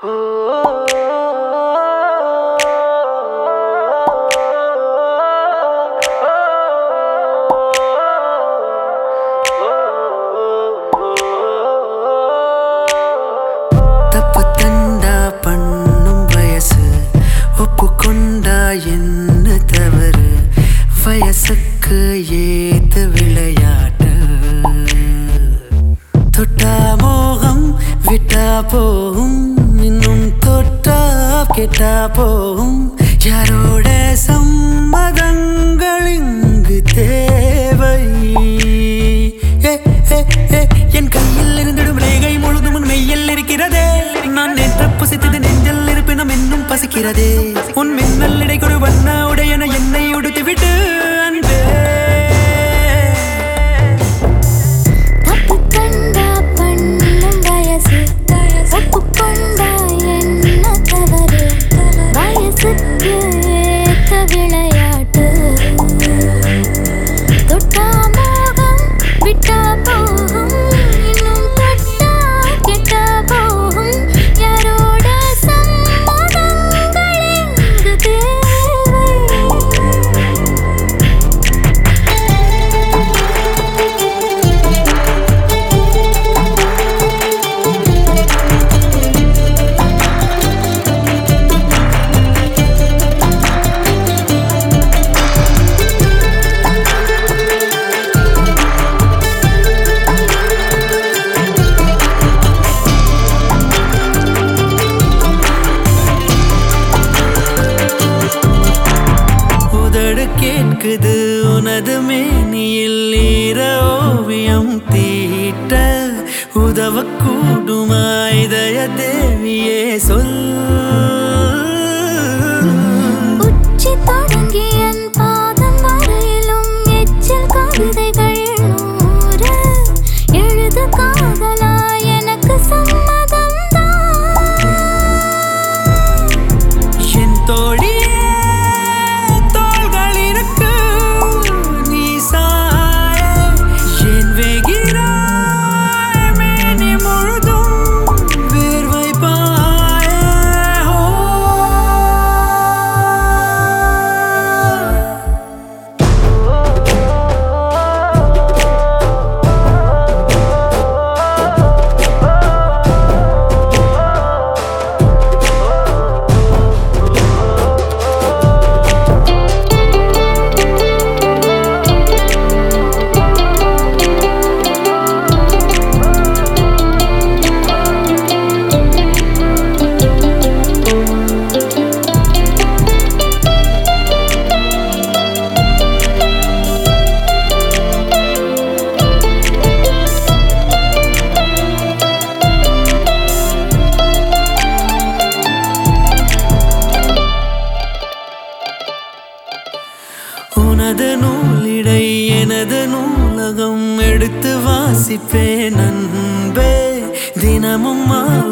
தப்பு தண்டா பண்ணும் வயசு ஒப்புக்கொண்டா என்ன தவறு வயசுக்கு ஏத்த விளையாட்டு தொட்டா மோகம் விட்டா போகும் இன்னும் தொட்டா கெட்டா போகும் யாரோட சம்மதங்கள் இங்கு தேவை ஏ, ஏ, ஏ, என் கையில் இருந்திடும் ரேகை முழுதும் உன் மெய்யில் இருக்கிறதே நான் நேற்று புசித்தது நெஞ்சில் இருப்பினும் இன்னும் பசிக்கிறதே உன் மின்னல் இடை கொடு வண்ண உடையன என்னை உடுத்து விட்டு அன்பே தப்பு கண்டா பண்ணும் வயசு ஒப்புக்கொண்டா என்ன தவறு வயசுக்கு ஏத்த விளையாட்டு தொட்டா மோகம் விட்டா போகும் இன்னும் தொட்டா கெட்டா போகும் யாரோட சம்மதங்கள் இங்கு தேவை உதடு கேட்குது உனது மேனியில் ஈர ஓவியம் தீட்ட உதவக்கூடுமா இதய தேவியே சொல் உச்சி தொடங்கி என் பாதம் வரையிலும் எச்சில் கவிதைகள் நூறு எழுது காதலா எனக்கு சம்மதம் என் தோழியே தோள்கள் இருக்கு நீ சாய என் வெகிறாய் மேனி முழுதும் வேர்வை பாய உனது நூலிடை எனது நூலகம் எடுத்து வாசிப்பேன் அன்பே தினமும்